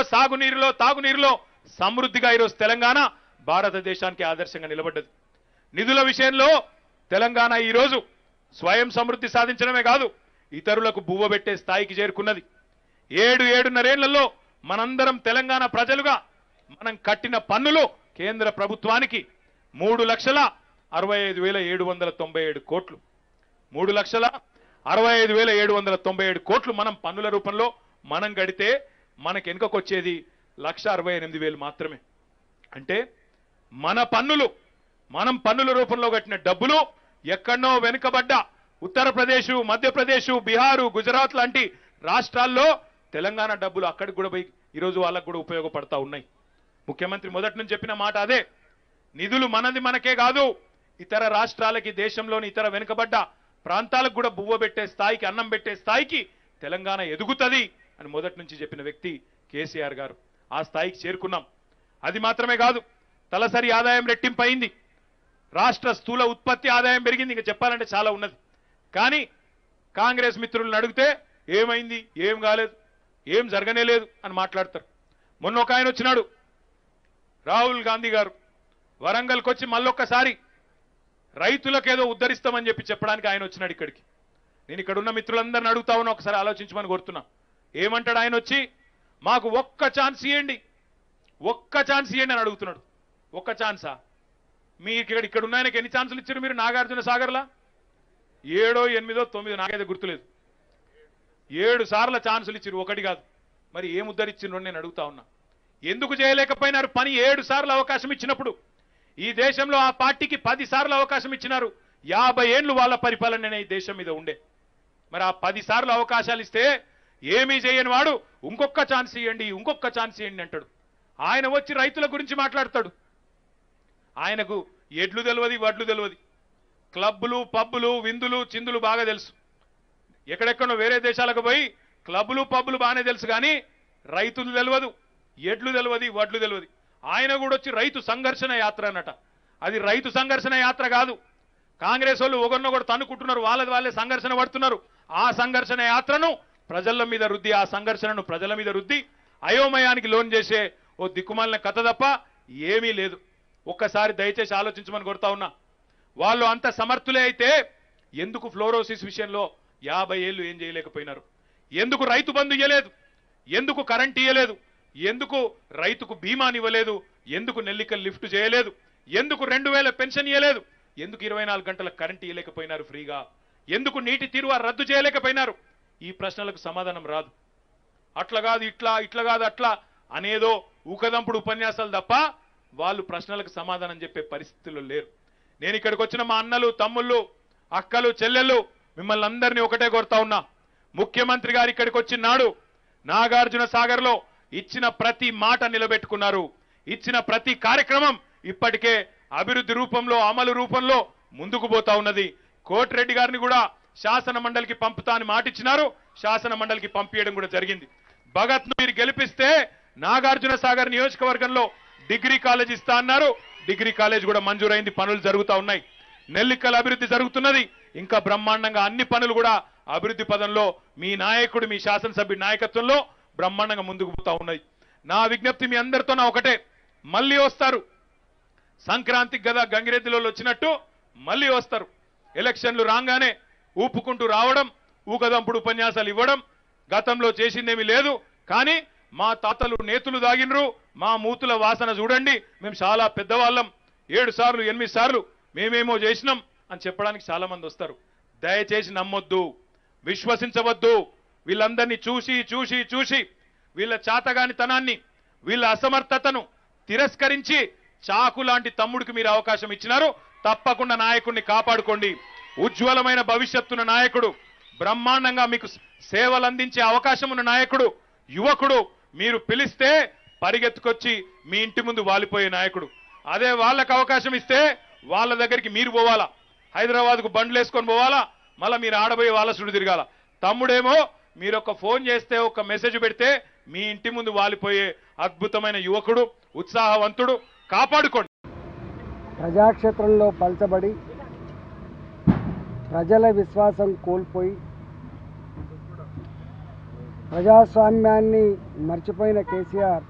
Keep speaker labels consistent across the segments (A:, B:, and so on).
A: సాగునీరులో తాగునీరులో సమృద్ధిగా ఈరోజు తెలంగాణ భారతదేశానికి ఆదర్శంగా నిలబడ్డది నిధుల విషయంలో తెలంగాణ ఈరోజు స్వయం సమృద్ధి సాధించడమే కాదు ఇతరులకు బువ్వ పెట్టే స్థాయికి చేరుకున్నది ఏడు ఏడున్నరేళ్లలో మనందరం తెలంగాణ ప్రజలుగా మనం కట్టిన పన్నులు కేంద్ర ప్రభుత్వానికి మూడు లక్షల అరవై ఐదు వేల ఏడు వందల తొంభై ఏడు కోట్లు మూడు లక్షల అరవై ఐదు వేల ఏడు వందల తొంభై ఏడు కోట్లు మనం పన్నుల రూపంలో మనం గడితే మనకి వెనుకకొచ్చేది లక్ష అరవై ఎనిమిది వేలు మాత్రమే అంటే మన పన్నులు మనం పన్నుల రూపంలో కట్టిన డబ్బులు ఎక్కడనో వెనుకబడ్డ ఉత్తరప్రదేశ్ మధ్యప్రదేశ్ బీహారు గుజరాత్ లాంటి రాష్ట్రాల్లో తెలంగాణ డబ్బులు అక్కడికి కూడా పోయి ఈరోజు వాళ్ళకు కూడా ఉపయోగపడతా ఉన్నాయి ముఖ్యమంత్రి మొదటి నుంచి చెప్పిన మాట అదే నిధులు మనది మనకే కాదు ఇతర రాష్ట్రాలకి దేశంలోని ఇతర వెనుకబడ్డ ప్రాంతాలకు కూడా బువ్వ పెట్టే స్థాయికి అన్నం పెట్టే స్థాయికి తెలంగాణ ఎదుగుతుంది అని మొదటి నుంచి చెప్పిన వ్యక్తి కేసీఆర్ గారు ఆ స్థాయికి చేరుకున్నాం అది మాత్రమే కాదు తలసరి ఆదాయం రెట్టింపు అయింది రాష్ట్ర స్థూల ఉత్పత్తి ఆదాయం పెరిగింది ఇంకా చెప్పాలంటే చాలా ఉన్నది కానీ కాంగ్రెస్ మిత్రులను అడిగితే ఏమైంది ఏం కాలేదు ఏం జరగనే లేదు అని మాట్లాడతారు మొన్న ఒక ఆయన వచ్చినాడు రాహుల్ గాంధీ గారు వరంగల్కి వచ్చి మళ్ళొక్కసారి రైతులకేదో ఉద్ధరిస్తామని చెప్పి చెప్పడానికి ఆయన వచ్చినాడు ఇక్కడికి నేను ఇక్కడ ఉన్న మిత్రులందరిని అడుగుతా ఉన్నా ఒకసారి ఆలోచించమని కోరుతున్నా ఏమంటాడు ఆయన వచ్చి మాకు ఒక్క ఛాన్స్ ఇవ్వండి ఒక్క ఛాన్స్ ఇవ్వండి అని అడుగుతున్నాడు ఒక్క ఛాన్సా మీకు ఇక్కడ ఇక్కడ ఉన్న ఆయనకి ఎన్ని ఛాన్సులు ఇచ్చారు మీరు నాగార్జున సాగర్లా ఏడో ఎనిమిదో తొమ్మిదో నాకైతే గుర్తులేదు ఏడు సార్ల ఛాన్సులు ఇచ్చారు ఒకటి కాదు మరి ఏం ఉద్ధరించిండ్రు అని నేను అడుగుతా ఉన్నా ఎందుకు చేయలేకపోయినారు పని ఏడు సార్లు అవకాశం ఇచ్చినప్పుడు ఈ దేశంలో ఆ పార్టీకి పది సార్లు అవకాశం ఇచ్చినారు యాభై ఏండ్లు వాళ్ళ పరిపాలన ఈ దేశం మీద ఉండే మరి ఆ పది సార్లు అవకాశాలు ఇస్తే ఏమీ చేయని వాడు ఇంకొక ఛాన్స్ ఇవ్వండి ఇంకొక ఛాన్స్ ఇవ్వండి అంటాడు ఆయన వచ్చి రైతుల గురించి మాట్లాడతాడు ఆయనకు ఎడ్లు తెలియదు వడ్లు తెలియదు క్లబ్బులు పబ్బులు విందులు చిందులు బాగా తెలుసు ఎక్కడెక్కడో వేరే దేశాలకు పోయి క్లబ్బులు పబ్బులు బాగానే తెలుసు కానీ రైతులు తెలియదు ఎడ్లు తెలియదు వడ్లు తెలియదు ఆయన కూడా వచ్చి రైతు సంఘర్షణ యాత్ర అన్నట అది రైతు సంఘర్షణ యాత్ర కాదు కాంగ్రెస్ వాళ్ళు ఒకరినొకరు తన్నుకుంటున్నారు వాళ్ళది వాళ్ళే సంఘర్షణ పడుతున్నారు ఆ సంఘర్షణ యాత్రను ప్రజల మీద రుద్ది ఆ సంఘర్షణను ప్రజల మీద రుద్ది అయోమయానికి లోన్ చేసే ఓ దిక్కుమాలిన కథ తప్ప ఏమీ లేదు ఒక్కసారి దయచేసి ఆలోచించమని కోరుతా ఉన్నా వాళ్ళు అంత సమర్థులే అయితే ఎందుకు ఫ్లోరోసిస్ విషయంలో యాభై ఏళ్ళు ఏం చేయలేకపోయినారు ఎందుకు రైతు బంధు ఇవ్వలేదు ఎందుకు కరెంట్ ఇవ్వలేదు ఎందుకు రైతుకు బీమాని ఇవ్వలేదు ఎందుకు నెల్లికల్ లిఫ్ట్ చేయలేదు ఎందుకు రెండు వేల పెన్షన్ ఇవ్వలేదు ఎందుకు ఇరవై నాలుగు గంటల కరెంట్ ఇవ్వలేకపోయినారు ఫ్రీగా ఎందుకు నీటి తీరువ రద్దు చేయలేకపోయినారు ఈ ప్రశ్నలకు సమాధానం రాదు అట్లా కాదు ఇట్లా ఇట్లా కాదు అట్లా అనేదో ఊకదంపుడు ఉపన్యాసాలు తప్ప వాళ్ళు ప్రశ్నలకు సమాధానం చెప్పే పరిస్థితుల్లో లేరు నేను ఇక్కడికి వచ్చిన మా అన్నలు తమ్ముళ్ళు అక్కలు చెల్లెళ్ళు మిమ్మల్ని అందరినీ ఒకటే కోరుతా ఉన్నా ముఖ్యమంత్రి గారు ఇక్కడికి వచ్చినాడు నాగార్జున సాగర్ లో ఇచ్చిన ప్రతి మాట నిలబెట్టుకున్నారు ఇచ్చిన ప్రతి కార్యక్రమం ఇప్పటికే అభివృద్ధి రూపంలో అమలు రూపంలో ముందుకు పోతా ఉన్నది కోటిరెడ్డి గారిని కూడా శాసన మండలికి పంపుతా అని మాటిచ్చినారు శాసన మండలికి పంపించడం కూడా జరిగింది భగత్ ను మీరు గెలిపిస్తే నాగార్జున సాగర్ నియోజకవర్గంలో డిగ్రీ కాలేజ్ ఇస్తా అన్నారు డిగ్రీ కాలేజ్ కూడా మంజూరైంది పనులు జరుగుతా ఉన్నాయి నెల్లికల్ అభివృద్ధి జరుగుతున్నది ఇంకా బ్రహ్మాండంగా అన్ని పనులు కూడా అభివృద్ధి పదంలో మీ నాయకుడు మీ శాసనసభ్యుడి నాయకత్వంలో బ్రహ్మాండంగా ముందుకు పోతా ఉన్నాయి నా విజ్ఞప్తి మీ అందరితో నా ఒకటే మళ్ళీ వస్తారు సంక్రాంతికి గదా గంగిరెద్దులో వచ్చినట్టు మళ్ళీ వస్తారు ఎలక్షన్లు రాగానే ఊపుకుంటూ రావడం ఊకదంపుడు ఉపన్యాసాలు ఇవ్వడం గతంలో చేసిందేమీ లేదు కానీ మా తాతలు నేతులు దాగినరు మా మూతుల వాసన చూడండి మేము చాలా పెద్దవాళ్ళం ఏడు సార్లు ఎనిమిది సార్లు మేమేమో చేసినాం అని చెప్పడానికి చాలా మంది వస్తారు దయచేసి నమ్మొద్దు విశ్వసించవద్దు వీళ్ళందరినీ చూసి చూసి చూసి వీళ్ళ చాతగానితనాన్ని వీళ్ళ అసమర్థతను తిరస్కరించి చాకు లాంటి తమ్ముడికి మీరు అవకాశం ఇచ్చినారు తప్పకుండా నాయకుడిని కాపాడుకోండి ఉజ్వలమైన భవిష్యత్తున్న నాయకుడు బ్రహ్మాండంగా మీకు సేవలు అందించే అవకాశం ఉన్న నాయకుడు యువకుడు మీరు పిలిస్తే పరిగెత్తుకొచ్చి మీ ఇంటి ముందు వాలిపోయే నాయకుడు అదే వాళ్ళకు అవకాశం ఇస్తే వాళ్ళ దగ్గరికి మీరు పోవాలా హైదరాబాద్కు బండ్లు వేసుకొని పోవాలా మళ్ళీ మీరు ఆడబోయే వాళ్ళ సుడు తిరగాల తమ్ముడేమో మీరు ఒక ఫోన్ చేస్తే ఒక మెసేజ్ పెడితే మీ ఇంటి ముందు వాలిపోయే అద్భుతమైన యువకుడు ఉత్సాహవంతుడు కాపాడుకోండి
B: ప్రజాక్షేత్రంలో పలచబడి ప్రజల విశ్వాసం కోల్పోయి ప్రజాస్వామ్యాన్ని మర్చిపోయిన కేసీఆర్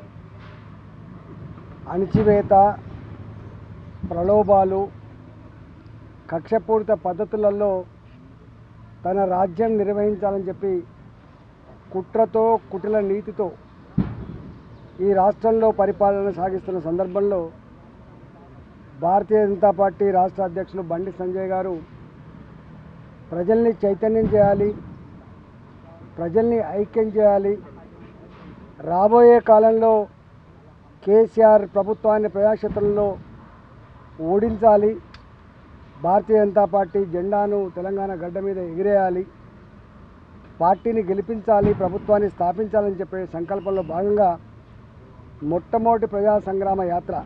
B: అణిచివేత ప్రలోభాలు కక్షపూరిత పద్ధతులలో తన రాజ్యం నిర్వహించాలని చెప్పి కుట్రతో కుటిల నీతితో ఈ రాష్ట్రంలో పరిపాలన సాగిస్తున్న సందర్భంలో భారతీయ జనతా పార్టీ రాష్ట్ర అధ్యక్షులు బండి సంజయ్ గారు ప్రజల్ని చైతన్యం చేయాలి ప్రజల్ని ఐక్యం చేయాలి రాబోయే కాలంలో కేసీఆర్ ప్రభుత్వాన్ని ప్రజాక్షేత్రంలో ఓడించాలి భారతీయ జనతా పార్టీ జెండాను తెలంగాణ గడ్డ మీద ఎగిరేయాలి పార్టీని గెలిపించాలి ప్రభుత్వాన్ని స్థాపించాలని చెప్పే సంకల్పంలో భాగంగా మొట్టమొదటి ప్రజా సంగ్రామ యాత్ర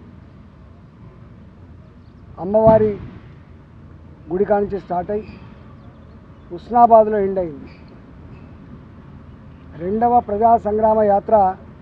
B: అమ్మవారి గుడి కానించి స్టార్ట్ అయి ఉస్నాబాద్లో ఎండ్ అయింది రెండవ ప్రజా సంగ్రామ యాత్ర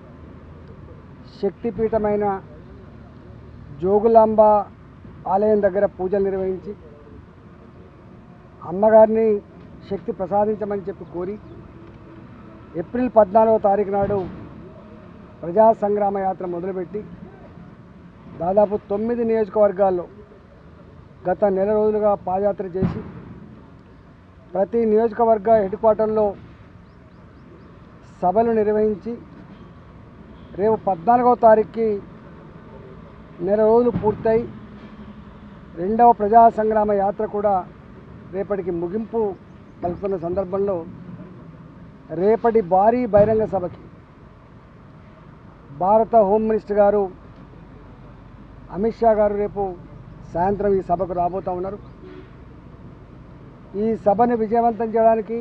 B: శక్తిపీఠమైన జోగులాంబ ఆలయం దగ్గర పూజలు నిర్వహించి అమ్మగారిని శక్తి ప్రసాదించమని చెప్పి కోరి ఏప్రిల్ పద్నాలుగో తారీఖు నాడు ప్రజా సంగ్రామ యాత్ర మొదలుపెట్టి దాదాపు తొమ్మిది నియోజకవర్గాల్లో గత నెల రోజులుగా పాదయాత్ర చేసి ప్రతి నియోజకవర్గ హెడ్ క్వార్టర్లో సభలు నిర్వహించి రేపు పద్నాలుగవ తారీఖుకి నెల రోజులు పూర్తయి రెండవ ప్రజా సంగ్రామ యాత్ర కూడా రేపటికి ముగింపు పలుకుతున్న సందర్భంలో రేపటి భారీ బహిరంగ సభకి భారత హోమ్ మినిస్టర్ గారు అమిత్ షా గారు రేపు సాయంత్రం ఈ సభకు రాబోతూ ఉన్నారు ఈ సభని విజయవంతం చేయడానికి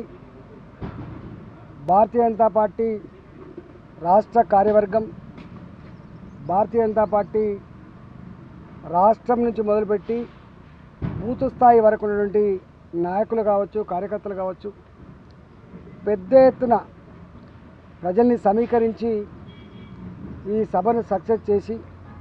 B: భారతీయ జనతా పార్టీ రాష్ట్ర కార్యవర్గం భారతీయ జనతా పార్టీ రాష్ట్రం నుంచి మొదలుపెట్టి బూత్ స్థాయి వరకు ఉన్నటువంటి నాయకులు కావచ్చు కార్యకర్తలు కావచ్చు పెద్ద ఎత్తున ప్రజల్ని సమీకరించి ఈ సభను సక్సెస్ చేసి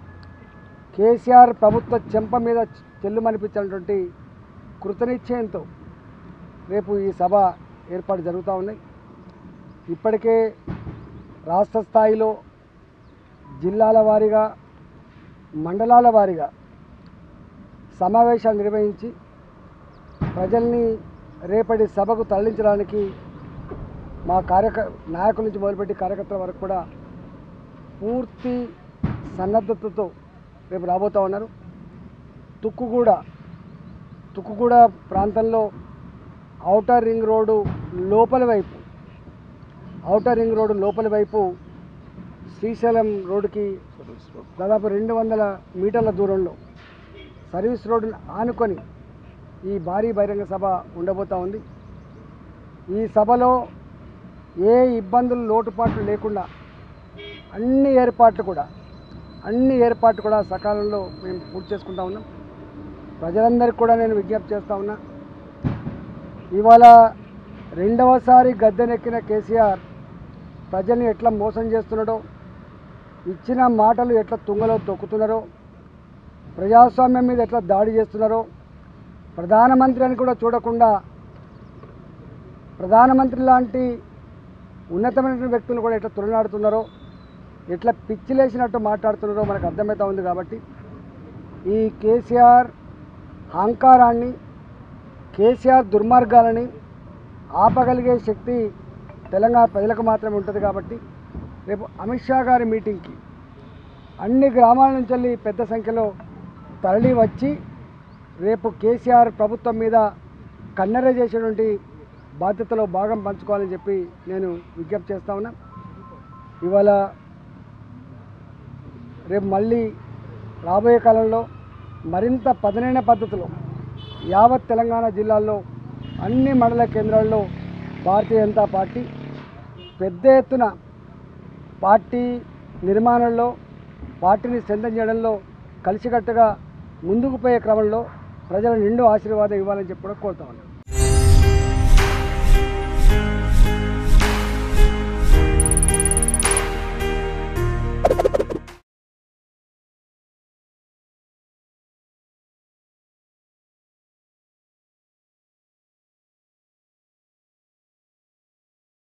B: కేసీఆర్ ప్రభుత్వ చెంప మీద చెల్లుమనిపించినటువంటి కృతనిశ్చయంతో రేపు ఈ సభ ఏర్పాటు జరుగుతూ ఉన్నాయి ఇప్పటికే రాష్ట్ర స్థాయిలో జిల్లాల వారీగా మండలాల వారీగా సమావేశాలు నిర్వహించి ప్రజల్ని రేపటి సభకు తరలించడానికి మా కార్యక నాయకుల నుంచి మొదలుపెట్టి కార్యకర్తల వరకు కూడా పూర్తి సన్నద్ధతతో రేపు రాబోతూ ఉన్నారు తుక్కుగూడ తుక్కుగూడ ప్రాంతంలో ఔటర్ రింగ్ రోడ్డు లోపలి వైపు ఔటర్ రింగ్ రోడ్డు లోపలి వైపు శ్రీశైలం రోడ్డుకి దాదాపు రెండు వందల మీటర్ల దూరంలో సర్వీస్ రోడ్డును ఆనుకొని ఈ భారీ బహిరంగ సభ ఉండబోతూ ఉంది ఈ సభలో ఏ ఇబ్బందులు లోటుపాట్లు లేకుండా అన్ని ఏర్పాట్లు కూడా అన్ని ఏర్పాట్లు కూడా సకాలంలో మేము పూర్తి చేసుకుంటా ఉన్నాం ప్రజలందరికీ కూడా నేను విజ్ఞప్తి చేస్తూ ఉన్నా ఇవాళ రెండవసారి గద్దెనెక్కిన కేసీఆర్ ప్రజల్ని ఎట్లా మోసం చేస్తున్నాడో ఇచ్చిన మాటలు ఎట్లా తుంగలో తొక్కుతున్నారో ప్రజాస్వామ్యం మీద ఎట్లా దాడి చేస్తున్నారో ప్రధానమంత్రి అని కూడా చూడకుండా ప్రధానమంత్రి లాంటి ఉన్నతమైన వ్యక్తులు కూడా ఎట్లా తులనాడుతున్నారో ఎట్లా పిచ్చిలేసినట్టు మాట్లాడుతున్నారో మనకు అర్థమవుతా ఉంది కాబట్టి ఈ కేసీఆర్ అహంకారాన్ని కేసీఆర్ దుర్మార్గాలని ఆపగలిగే శక్తి తెలంగాణ ప్రజలకు మాత్రమే ఉంటుంది కాబట్టి రేపు అమిత్ షా గారి మీటింగ్కి అన్ని గ్రామాల నుంచి వెళ్ళి పెద్ద సంఖ్యలో తరలి వచ్చి రేపు కేసీఆర్ ప్రభుత్వం మీద కన్నెర చేసేటువంటి బాధ్యతలో భాగం పంచుకోవాలని చెప్పి నేను విజ్ఞప్తి చేస్తా ఉన్నా ఇవాళ రేపు మళ్ళీ రాబోయే కాలంలో మరింత పదునైన పద్ధతిలో యావత్ తెలంగాణ జిల్లాల్లో అన్ని మండల కేంద్రాల్లో భారతీయ జనతా పార్టీ పెద్ద ఎత్తున పార్టీ నిర్మాణంలో పార్టీని స్ట్రెంథన్ చేయడంలో కలిసికట్టుగా ముందుకు పోయే క్రమంలో ప్రజల నిండు ఆశీర్వాదం ఇవ్వాలని చెప్పి కూడా కోరుతా ఉన్నాను